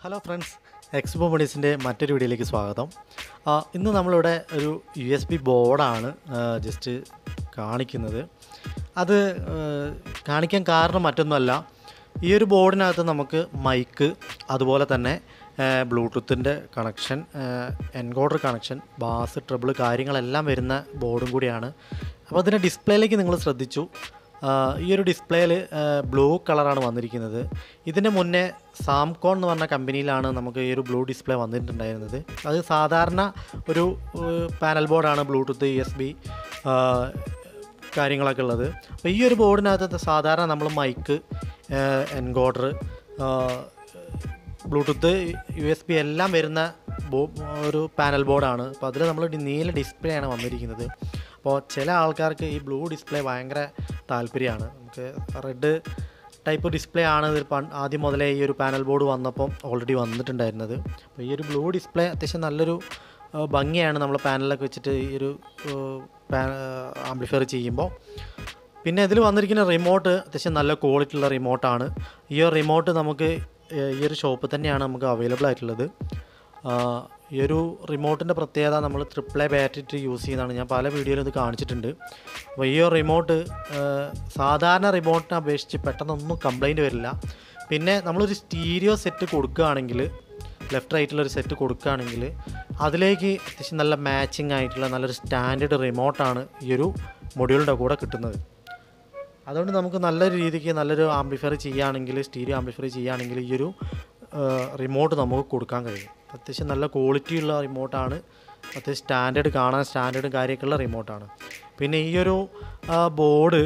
hello friends expo മണീസിൻ്റെ മറ്റൊരു വീഡിയോയിലേക്ക് സ്വാഗതം ആ, ഇന്ന് നമ്മളിവിടെ ഒരു യു എസ് ബി ബോർഡാണ് ജസ്റ്റ് കാണിക്കുന്നത് അത് ആ, കാണിക്കാൻ കാരണം മറ്റൊന്നുമല്ല ഈ ഒരു ബോർഡിനകത്ത് നമുക്ക് മൈക്ക് അതുപോലെ തന്നെ ബ്ലൂടൂത്തിൻ്റെ connection encoder connection bass treble കാര്യങ്ങളെല്ലാം വരുന്ന ബോർഡും കൂടിയാണ് അപ്പോൾ അതിൻ്റെ ഡിസ്പ്ലേയിലേക്ക് നിങ്ങൾ ശ്രദ്ധിച്ചു ആ, ഈ ഒരു ഡിസ്പ്ലേയിൽ ബ്ലൂ കളറാണ് വന്നിരിക്കുന്നത് ഇതിന് മുന്നേ സാംകോൺ എന്ന് പറഞ്ഞ കമ്പനിയിലാണ് നമുക്ക് ഈ ഒരു ബ്ലൂ ഡിസ്പ്ലേ വന്നിട്ടുണ്ടായിരുന്നത് അത് സാധാരണ ഒരു പാനൽ ബോർഡാണ് ബ്ലൂടൂത്ത് ഇ എസ് ബി കാര്യങ്ങളൊക്കെ ഉള്ളത് അപ്പോൾ ഈ ഒരു ബോർഡിനകത്ത് സാധാരണ നമ്മൾ mic encoder Bluetooth U S B എല്ലാം വരുന്ന ബോ ഒരു പാനൽ ബോർഡാണ് അപ്പോൾ അതിൽ നമ്മൾ ഡി- നീല ഡിസ്പ്ലേ ആണ് വന്നിരിക്കുന്നത് അപ്പോൾ ചില ആൾക്കാർക്ക് ഈ ബ്ലൂ ഡിസ്പ്ലേ ഭയങ്കര താല്പര്യമാണ് നമുക്ക് റെഡ് ടൈപ്പ് ഡിസ്പ്ലേ ആണ് ഇത് പൺ- ആദ്യം മുതലേ ഈ ഒരു പാനൽ ബോർഡ് വന്നപ്പം ഓൾറെഡി വന്നിട്ടുണ്ടായിരുന്നത് അപ്പോൾ ഈ ഒരു ബ്ലൂ ഡിസ്പ്ലേ അത്യാവശ്യം നല്ലൊരു ആ, ഭംഗിയാണ് നമ്മൾ പാനലൊക്കെ വെച്ചിട്ട് ഈ ഒരു ആംപ്ലിഫയർ ചെയ്യുമ്പോൾ പിന്നെ ഇതിൽ വന്നിരിക്കുന്ന റിമോട്ട് അത്യാവശ്യം നല്ല ക്വാളിറ്റി ഉള്ള റിമോട്ടാണ് ഈ ഒരു റിമോട്ട് നമുക്ക് ഏഹ്, ഈ ഒരു ഷോപ്പിൽ തന്നെയാണ് നമുക്ക് അവൈലബിൾ ആയിട്ടുള്ളത് ആ, ഈ ഒരു റിമോട്ടിൻ്റെ പ്രത്യേകത നമ്മൾ ട്രിപ്പിൾ എ ബാറ്ററി യൂസ് ചെയ്യുന്നതാണ് ഞാൻ പല വീഡിയോയിലും ഇത് കാണിച്ചിട്ടുണ്ട് അപ്പോൾ ഈ ഒരു റിമോട്ട് ഏഹ്, സാധാരണ റിമോട്ടിനെ അപേക്ഷിച്ച് പെട്ടെന്നൊന്നും കംപ്ലൈൻറ്റ് വരില്ല പിന്നെ നമ്മളൊരു സ്റ്റീരിയോ സെറ്റ് കൊടുക്കുകയാണെങ്കിൽ ലെഫ്റ്റ് റൈറ്റിലൊരു സെറ്റ് കൊടുക്കുകയാണെങ്കിൽ അതിലേക്ക് അത്യാവശ്യം നല്ല മാച്ചിങ് ആയിട്ടുള്ള നല്ലൊരു സ്റ്റാൻഡേർഡ് റിമോട്ടാണ് ഈ ഒരു മൊഡ്യൂളിൻ്റെ കൂടെ കിട്ടുന്നത് അതുകൊണ്ട് നമുക്ക് നല്ലൊരു രീതിക്ക് നല്ലൊരു ആംപ്ലിഫയർ ചെയ്യുകയാണെങ്കിൽ സ്റ്റീരിയോ ആംപ്ലിഫയർ ചെയ്യുകയാണെങ്കിൽ ഈ ഒരു റിമോട്ട് നമുക്ക് കൊടുക്കാൻ കഴിയും അത്യാവശ്യം നല്ല ക്വാളിറ്റി ഉള്ള റിമോട്ടാണ് അത്യാവശ്യം സ്റ്റാൻഡേർഡ് കാണാൻ സ്റ്റാൻഡേർഡും കാര്യമൊക്കെയുള്ള റിമോട്ടാണ് പിന്നെ ഈ ഒരു ബോർഡ്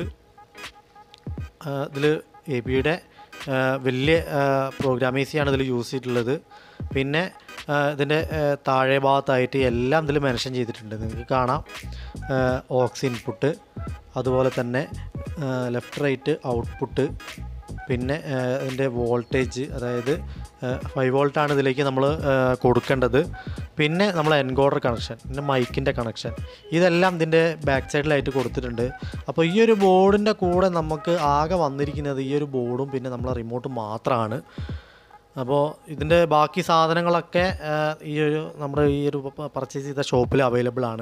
ഇതിൽ എ ബിയുടെ വലിയ പ്രോഗ്രാമേഴ്സിയാണ് ഇതിൽ യൂസ് ചെയ്തിട്ടുള്ളത് പിന്നെ ആ, ഇതിൻ്റെ ആ, താഴെ ഭാഗത്തായിട്ട് എല്ലാം ഇതിൽ മെൻഷൻ ചെയ്തിട്ടുണ്ട് നിങ്ങൾക്ക് കാണാം ഓക്സ് ഇൻപുട്ട് അതുപോലെ തന്നെ ലെഫ്റ്റ് റൈറ്റ് ഔട്ട്പുട്ട് പിന്നെ ആ, ഇതിൻ്റെ വോൾട്ടേജ് അതായത് ഫൈവ് വോൾട്ടാണ് ഇതിലേക്ക് നമ്മൾ കൊടുക്കേണ്ടത് പിന്നെ നമ്മൾ എൻകോഡർ കണക്ഷൻ പിന്നെ മൈക്കിൻ്റെ കണക്ഷൻ ഇതെല്ലാം ഇതിൻ്റെ ബാക്ക് സൈഡിലായിട്ട് കൊടുത്തിട്ടുണ്ട് അപ്പോൾ ഈ ഒരു ബോർഡിൻ്റെ കൂടെ നമുക്ക് ആകെ വന്നിരിക്കുന്നത് ഈ ഒരു ബോർഡും പിന്നെ നമ്മളെ റിമോട്ടും മാത്രമാണ് അപ്പോൾ ഇതിൻ്റെ ബാക്കി സാധനങ്ങളൊക്കെ ആ, ഈ ഒരു നമ്മുടെ ഈ ഒരു പർച്ചേസ് ചെയ്ത ഷോപ്പിൽ അവൈലബിൾ ആണ്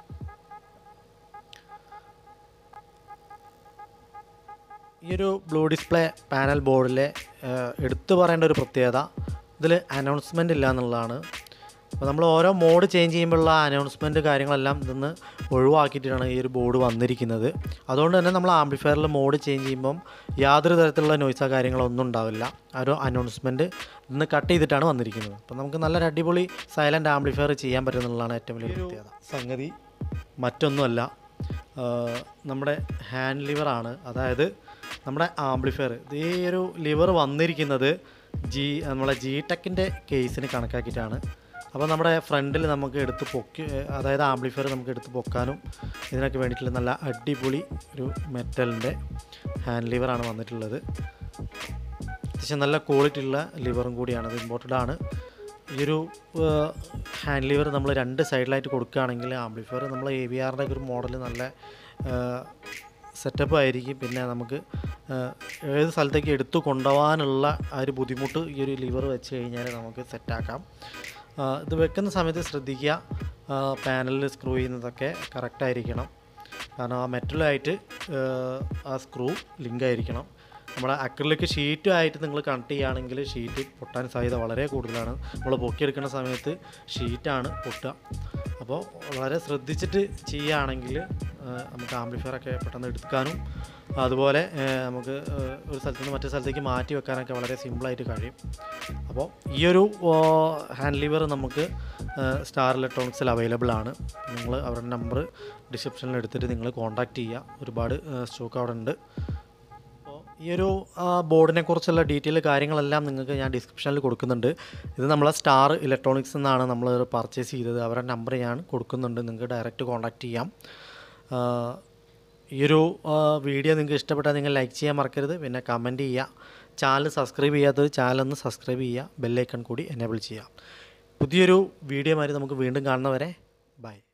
ഈ ഒരു ബ്ലൂ ഡിസ്പ്ലേ പാനൽ ബോർഡിലെ എടുത്തു പറയേണ്ട ഒരു പ്രത്യേകത ഇതിൽ അനൗൺസ്മെൻ്റ് ഇല്ല എന്നുള്ളതാണ് അപ്പോൾ നമ്മൾ ഓരോ മോഡ് ചേഞ്ച് ചെയ്യുമ്പോഴുള്ള അനൗൺസ്മെൻറ്റ് കാര്യങ്ങളെല്ലാം ഇതൊന്ന് ഒഴിവാക്കിയിട്ടാണ് ഈ ഒരു ബോർഡ് വന്നിരിക്കുന്നത് അതുകൊണ്ട് തന്നെ നമ്മൾ ആംപ്ലിഫയറിൽ മോഡ് ചേഞ്ച് ചെയ്യുമ്പം യാതൊരു തരത്തിലുള്ള നോയ്സോ കാര്യങ്ങളോ ഒന്നും ഉണ്ടാവില്ല ആ ഒരു അനൗൺസ്മെൻറ്റ് ഇന്ന് കട്ട് ചെയ്തിട്ടാണ് വന്നിരിക്കുന്നത് അപ്പോൾ നമുക്ക് നല്ലൊരു അടിപൊളി സൈലൻറ്റ് ആംപ്ലിഫയർ ചെയ്യാൻ പറ്റുന്നുള്ളതാണ് ഏറ്റവും വലിയ പ്രത്യേകത സംഗതി മറ്റൊന്നുമല്ല ആ, നമ്മുടെ ഹാൻഡ് ലിവറാണ് അതായത് നമ്മുടെ ആംപ്ലിഫയർ ഇത് ഈ ഒരു ലിവർ വന്നിരിക്കുന്നത് ജി നമ്മളെ ജി ടെക്കിൻ്റെ കേസിന് കണക്കാക്കിയിട്ടാണ് അപ്പോൾ നമ്മുടെ ഫ്രണ്ടിൽ നമുക്ക് എടുത്ത് പൊക്കി അതായത് ആംപ്ലിഫയർ നമുക്ക് എടുത്ത് പൊക്കാനും ഇതിനൊക്കെ വേണ്ടിയിട്ടുള്ള നല്ല അടിപൊളി ഒരു മെറ്റലിൻ്റെ ഹാൻഡ് ലിവറാണ് വന്നിട്ടുള്ളത് അത്യാവശ്യം നല്ല ക്വാളിറ്റി ഉള്ള ലിവറും കൂടിയാണ് അത് ഇമ്പോർട്ടഡ് ആണ് ഈ ഒരു ഹാൻഡ് ലിവർ നമ്മൾ രണ്ട് സൈഡിലായിട്ട് കൊടുക്കുകയാണെങ്കിൽ ആംപ്ലിഫയർ നമ്മൾ എ വി ആറിൻ്റെ ഒരു മോഡൽ നല്ല സെറ്റപ്പ് ആയിരിക്കും പിന്നെ നമുക്ക് ആ, ഏത് സ്ഥലത്തേക്ക് എടുത്തു കൊണ്ടുപോകാനുള്ള ആ ഒരു ബുദ്ധിമുട്ട് ഈ ഒരു ലിവർ വെച്ച് കഴിഞ്ഞാൽ നമുക്ക് സെറ്റാക്കാം ആ, ഇത് വെക്കുന്ന സമയത്ത് ശ്രദ്ധിക്കുക പാനലിൽ സ്ക്രൂ ചെയ്യുന്നതൊക്കെ കറക്റ്റായിരിക്കണം കാരണം ആ മെറ്റലുമായിട്ട് ആ സ്ക്രൂ ലിങ്ക് ആയിരിക്കണം നമ്മുടെ അക്രിലിക് ഷീറ്റുമായിട്ട് നിങ്ങൾ കണക്ട് ചെയ്യുകയാണെങ്കിൽ ഷീറ്റ് പൊട്ടാൻ സാധ്യത വളരെ കൂടുതലാണ് നമ്മൾ പൊക്കിയെടുക്കുന്ന സമയത്ത് ഷീറ്റാണ് പൊട്ടുക അപ്പോൾ വളരെ ശ്രദ്ധിച്ചിട്ട് ചെയ്യുകയാണെങ്കിൽ ആ, നമുക്ക് ആംപ്ലിഫയറൊക്കെ പെട്ടെന്ന് എടുക്കാനും അതുപോലെ ആ, നമുക്ക് ആ, ഒരു സ്ഥലത്ത് നിന്ന് മറ്റേ സ്ഥലത്തേക്ക് മാറ്റി വെക്കാനൊക്കെ വളരെ സിമ്പിളായിട്ട് കഴിയും അപ്പോൾ ഈ ഒരു ഹാൻഡ് ലിവർ നമുക്ക് സ്റ്റാർ ഇലക്ട്രോണിക്സിൽ അവൈലബിൾ ആണ് നിങ്ങൾ അവരുടെ നമ്പർ ഡിസ്ക്രിപ്ഷനിൽ എടുത്തിട്ട് നിങ്ങൾ കോൺടാക്റ്റ് ചെയ്യുക ഒരുപാട് സ്റ്റോക്ക് അവിടെ ഉണ്ട് അപ്പോൾ ഈ ഒരു ബോർഡിനെ കുറിച്ചുള്ള ഡീറ്റെയിൽ കാര്യങ്ങളെല്ലാം നിങ്ങൾക്ക് ഞാൻ ഡിസ്ക്രിപ്ഷനിൽ കൊടുക്കുന്നുണ്ട് ഇത് നമ്മളെ സ്റ്റാർ ഇലക്ട്രോണിക്സ് എന്നാണ് നമ്മൾ പർച്ചേസ് ചെയ്തത് അവരുടെ നമ്പർ ഞാൻ കൊടുക്കുന്നുണ്ട് നിങ്ങൾക്ക് ഡയറക്റ്റ് കോൺടാക്റ്റ് ചെയ്യാം ആ, ഈ ഒരു ആ, വീഡിയോ നിങ്ങൾക്ക് ഇഷ്ടപ്പെട്ടാൽ നിങ്ങൾ ലൈക്ക് ചെയ്യാൻ മറക്കരുത് പിന്നെ കമൻറ്റ് ചെയ്യുക ചാനൽ സബ്സ്ക്രൈബ് ചെയ്യാത്തത് ചാനൽ ഒന്ന് സബ്സ്ക്രൈബ് ചെയ്യുക ബെല്ലൈക്കൺ കൂടി എനേബിൾ ചെയ്യുക പുതിയൊരു വീഡിയോ മാതിരി നമുക്ക് വീണ്ടും കാണുന്നവരെ ബൈ